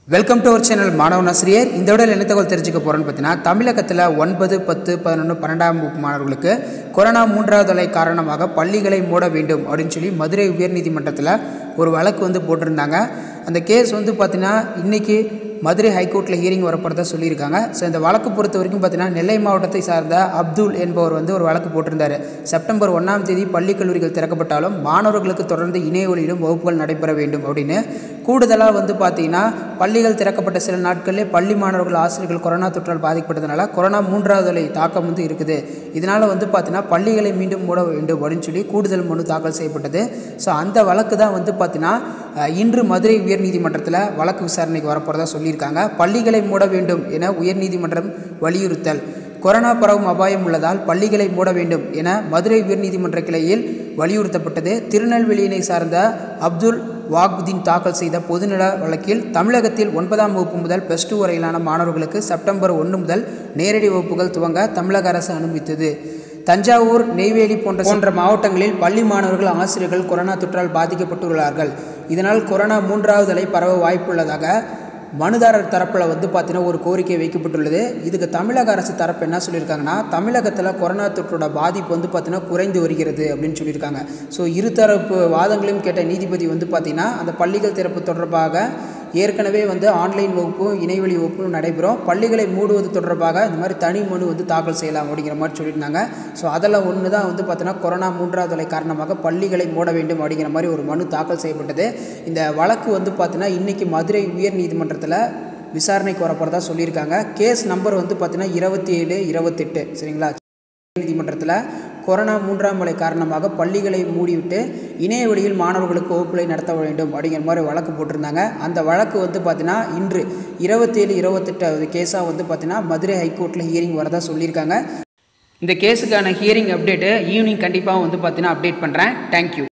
welcome to our channel மாணவன் ஆசிரியர் இந்த விட என்ன தகவல் தெரிஞ்சுக்க போகிறோன்னு பார்த்தீங்கன்னா தமிழகத்தில் ஒன்பது பத்து பதினொன்று பன்னெண்டாம் வகுப்பு மாணவர்களுக்கு கொரோனா மூன்றாவது அலை காரணமாக பள்ளிகளை மூட வேண்டும் அப்படின்னு சொல்லி மதுரை உயர்நீதிமன்றத்தில் ஒரு வழக்கு வந்து போட்டிருந்தாங்க அந்த கேஸ் வந்து பார்த்தீங்கன்னா இன்றைக்கி மதுரை ஹைகோர்ட்டில் ஹியரிங் வரப்படுறதா சொல்லியிருக்காங்க ஸோ இந்த வழக்கு பொறுத்த வரைக்கும் பார்த்தீங்கன்னா நெல்லை மாவட்டத்தை சார்ந்த அப்துல் என்பவர் வந்து ஒரு வழக்கு போட்டிருந்தார் செப்டம்பர் ஒன்றாம் தேதி பள்ளி கல்லூரிகள் திறக்கப்பட்டாலும் மாணவர்களுக்கு தொடர்ந்து இணைய வழியிலும் வகுப்புகள் நடைபெற வேண்டும் அப்படின்னு கூடுதலாக வந்து பார்த்தீங்கன்னா பள்ளிகள் திறக்கப்பட்ட சில நாட்களிலே பள்ளி மாணவர்கள் ஆசிரியர்கள் கொரோனா தொற்றால் பாதிக்கப்பட்டதுனால கொரோனா மூன்றாவது அலை தாக்கம் வந்து இருக்குது இதனால் வந்து பார்த்தீங்கன்னா பள்ளிகளை மீண்டும் மூட வேண்டும் அப்படின்னு சொல்லி கூடுதல் மனு தாக்கல் செய்யப்பட்டது ஸோ அந்த வழக்கு தான் வந்து பார்த்தீங்கன்னா அஹ், இன்று மதுரை உயர்நீதிமன்றத்தில் வழக்கு விசாரணைக்கு வரப்போகிறதா சொல்லியிருக்காங்க பள்ளிகளை மூட வேண்டும் என உயர்நீதிமன்றம் வலியுறுத்தல் கொரோனா பரவும் அபாயம் உள்ளதால் பள்ளிகளை மூட வேண்டும் என மதுரை உயர்நீதிமன்ற கிளையில் வலியுறுத்தப்பட்டது திருநெல்வேலியினை சார்ந்த அப்துல் வாக்புதீன் தாக்கல் செய்த பொதுநல வழக்கில் தமிழகத்தில் ஒன்பதாம் வகுப்பு முதல் ப்ளஸ் டூ வரையிலான மாணவர்களுக்கு செப்டம்பர் ஒன்று முதல் நேரடி வகுப்புகள் துவங்க தமிழக அரசு அனுமதித்தது தஞ்சாவூர் நெய்வேலி போன்ற போன்ற மாவட்டங்களில் பள்ளி மாணவர்கள் ஆசிரியர்கள் கொரோனா தொற்றால் பாதிக்கப்பட்டுள்ளார்கள் இதனால் கொரோனா மூன்றாவது அலை பரவ வாய்ப்புள்ளதாக மனுதாரர் தரப்பில் வந்து பார்த்தீங்கன்னா ஒரு கோரிக்கை வைக்கப்பட்டுள்ளது இதுக்கு தமிழக அரசு தரப்பு என்ன சொல்லியிருக்காங்கன்னா தமிழகத்தில் கொரோனா தொற்றோட பாதிப்பு வந்து பார்த்தீங்கன்னா குறைந்து வருகிறது அப்படின்னு சொல்லியிருக்காங்க ஸோ இருதரப்பு வாதங்களையும் கேட்ட நீதிபதி வந்து பார்த்தீங்கன்னா அந்த பள்ளிகள் திறப்பு தொடர்பாக ஏற்கனவே வந்து ஆன்லைன் வகுப்பும் இணையவழி வகுப்பும் நடைபெறும் பள்ளிகளை மூடுவது தொடர்பாக இந்த மாதிரி தனி மனு வந்து தாக்கல் செய்யலாம் அப்படிங்கிற மாதிரி சொல்லியிருந்தாங்க ஸோ அதில் ஒன்று தான் வந்து பார்த்தீங்கன்னா கொரோனா மூன்றாவது அலை காரணமாக பள்ளிகளை மூட வேண்டும் அப்படிங்கிற மாதிரி ஒரு மனு தாக்கல் செய்யப்பட்டது இந்த வழக்கு வந்து பார்த்தீங்கன்னா இன்றைக்கி மதுரை உயர் நீதிமன்றத்தில் விசாரணைக்கு வரப்போகிறதா சொல்லியிருக்காங்க கேஸ் நம்பர் வந்து பார்த்தீங்கன்னா இருபத்தி ஏழு இருபத்தெட்டு சரிங்களா நீதிமன்றத்தில் கொரோனா மூன்றாம் அலை காரணமாக பள்ளிகளை மூடிவிட்டு இணைய வழியில் மாணவர்களுக்கு வகுப்புகளை நடத்த வேண்டும் அப்படிங்கிற மாதிரி வழக்கு போட்டிருந்தாங்க அந்த வழக்கு வந்து பார்த்தீங்கன்னா இன்று இருபத்தேழு இருபத்தெட்டாவது கேஸாக வந்து பார்த்தீங்கன்னா மதுரை ஹைகோர்ட்டில் ஹியரிங் வரதா சொல்லியிருக்காங்க இந்த கேஸுக்கான ஹியரிங் அப்டேட்டு ஈவினிங் கண்டிப்பாக வந்து பார்த்தீங்கன்னா அப்டேட் பண்ணுறேன் தேங்க்யூ